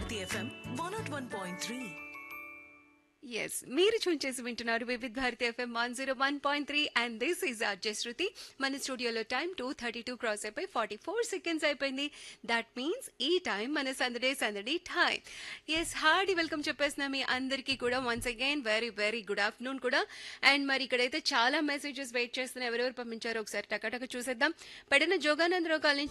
Bharati FM one nought one point three ఎస్ మీరు tune చేసి వింటున్నారు Vividh Bharati FM one zero one point three and this is RJ Shruti మన స్టూడియోలో time two thirty two cross అయిపోయి forty four seconds అయిపోయింది that means ఈ టైం మన సందడే సందడి టైం ఎస్ హార్డీ వెల్కమ్ చెప్పేసిన మీ అందరికీ కూడా once again very very good afternoon కూడా అండ్ మరి ఇక్కడైతే చాలా మెసేజెస్ వెయిట్ చేస్తున్న ఎవరెవరు పంపించారో ఒకసారి టకటక చూసేద్దాం పెడిన జోగానందరావు కాలనీ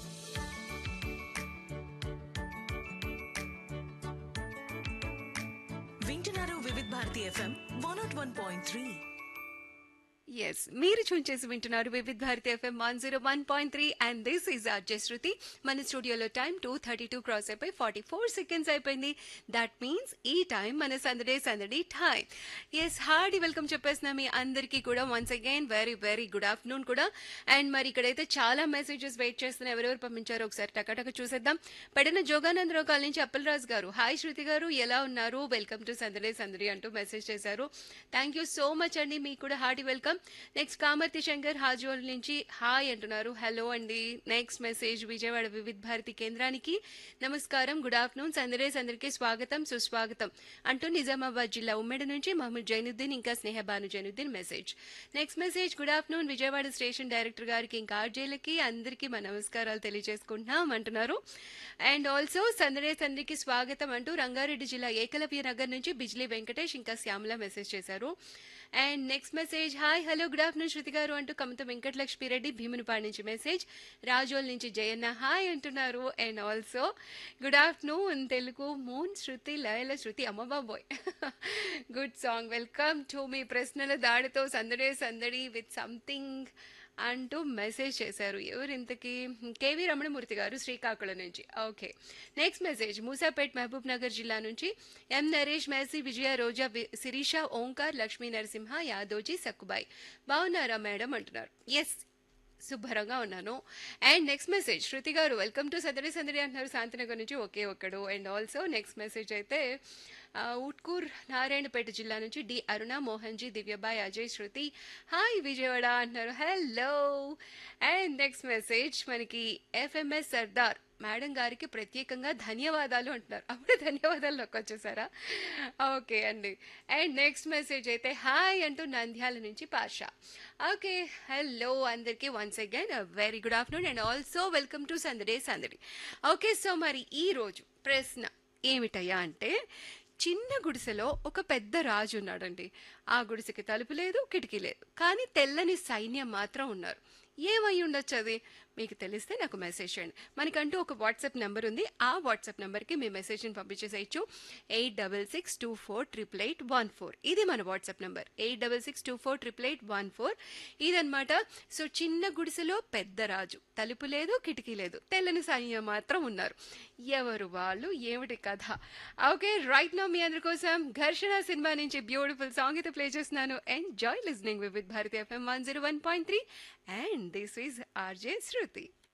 వింటున్నారు Vividha Bharati FM one nought one point three ఎస్ మీరు చూన్ చేసి వింటున్నారు Vividh Bharati FM one zero one point three and this is RJ Shruti మన స్టూడియోలో time two thirty two cross అయిపోయి ఫార్టీ ఫోర్ సెకండ్స్ అయిపోయింది దట్ మీన్స్ ఈ టైం మన సందడే సందడి టైం ఎస్ హార్డీ వెల్కమ్ చెప్పేసిన మీ అందరికీ కూడా once again very very good afternoon కూడా అండ్ మరి ఇక్కడైతే చాలా మెసేజెస్ వెయిట్ చేస్తున్న ఎవరెవరు పంపించారో ఒకసారి టకటక చూసేద్దాం పెడిన జోగానందరావు కాల్ నుంచి అప్పలరాజు గారు హాయ్ శృతి గారు ఎలా ఉన్నారు వెల్కమ్ టు సందడే సందడి అంటూ మెసేజ్ చేశారు థ్యాంక్ యూ సో మచ్ అండి మీకు కూడా hearty welcome next Kamarthi Shankar Hajol నుంచి హాయ్ అంటున్నారు హలో అండి నెక్స్ట్ మెసేజ్ విజయవాడ వివిధ భారతి కేంద్రానికి నమస్కారం గుడ్ ఆఫ్టర్నూన్ సందడే సందరికి స్వాగతం సుస్వాగతం అంటూ నిజామాబాద్ జిల్లా ఉమ్మడి నుంచి మహమ్మద్ జైనుద్దీన్ ఇంకా Sneha Bhanu Zainuddin message next message good afternoon Vijayawada station director గారికి ఇంకా ఆర్జేలకి అందరికీ మా నమస్కారాలు తెలియజేసుకుంటున్నాం అంటున్నారు అండ్ ఆల్సో సందడే సందరికి స్వాగతం అంటూ రంగారెడ్డి జిల్లా ఏకలవ్య నగర్ నుంచి బిజ్లీ వెంకటేష్ ఇంకా శ్యామల మెసేజ్ చేశారు and next message hi hello good afternoon Shruti గారు అంటూ కమత వెంకటలక్ష్మిరెడ్డి భీమునిపాడు నుంచి మెసేజ్ రాజోల్ నుంచి జయన్న హాయ్ అంటున్నారు and also good afternoon Telugu moon Shruti లయల శృతి అమ్మ బాబోయ్ గుడ్ సాంగ్ వెల్కమ్ టు మీ ప్రశ్నల దాడితో సందడే సందడి విత్ సంథింగ్ అంటూ మెసేజ్ చేశారు ఎవరు ఇంతకీ కేవీ రమణమూర్తి గారు శ్రీకాకుళం నుంచి okay next message Moosapet Mahabubnagar జిల్లా నుంచి ఎం నరేష్ మేసి విజయ రోజా వి- శిరీష ఓంకార్ లక్ష్మీ నరసింహ యాదోజీ సక్కుబాయ్ బాగున్నారా మేడం అంటున్నారు ఎస్ శుభ్రంగా ఉన్నాను అండ్ నెక్స్ట్ మెసేజ్ శృతి గారు వెల్కమ్ టు సందడి సందడి అంటున్నారు శాంతినగర్ నుంచి ఒకే ఒక్కడు అండ్ ఆల్సో నెక్స్ట్ మెసేజ్ అయితే ఆ, ఉట్కూర్ నారాయణపేట జిల్లా నుంచి డి అరుణ మోహన్ జీ దివ్యబాయ్ అజయ్ శృతి హాయ్ విజయవాడ అంటున్నారు హలో అండ్ నెక్స్ట్ మెసేజ్ మనకి ఎఫ్ఎంఎస్ సర్దార్ మేడం గారికి ప్రత్యేకంగా ధన్యవాదాలు అంటున్నారు అప్పుడు ధన్యవాదాలు వచ్చేసారా ఓకే అండి అండ్ నెక్స్ట్ మెసేజ్ అయితే హాయ్ అంటూ నంద్యాల నుంచి పాషా ఓకే హలో అందరికీ once again very good afternoon and also welcome to సందడే సందడి ఓకే సో మరి ఈ రోజు ప్రశ్న ఏమిటయ్యా అంటే చిన్న గుడిసెలో ఒక పెద్ద రాజు ఉన్నాడండి ఆ గుడిసెకి తలుపు లేదు కిటికీ లేదు కానీ తెల్లని సైన్యం మాత్రం ఉన్నారు ఏమై ఉండొచ్చు అది మీకు తెలిస్తే నాకు మెసేజ్ చేయండి మనకంటూ ఒక వాట్సాప్ నెంబర్ ఉంది ఆ వాట్సాప్ నెంబర్కి మీ మెసేజ్ని పంపించేసేయచ్చు eight double six two four triple eight one four ఇది మన WhatsApp number eight double six two four triple eight one four ఇదనమాట సో చిన్న గుడిసెలో పెద్ద రాజు తలుపు లేదు కిటికీ లేదు తెల్లని సైన్యం మాత్రం ఉన్నారు ఎవరు వాళ్ళు ఏమిటి కథ ఓకే రైట్ నా మీ అందరి కోసం ఘర్షణ సినిమా నుంచి బ్యూటిఫుల్ సాంగ్ అయితే ప్లే చేస్తున్నాను enjoy listening with Bharati FM one zero one point three and this is RJ Shruti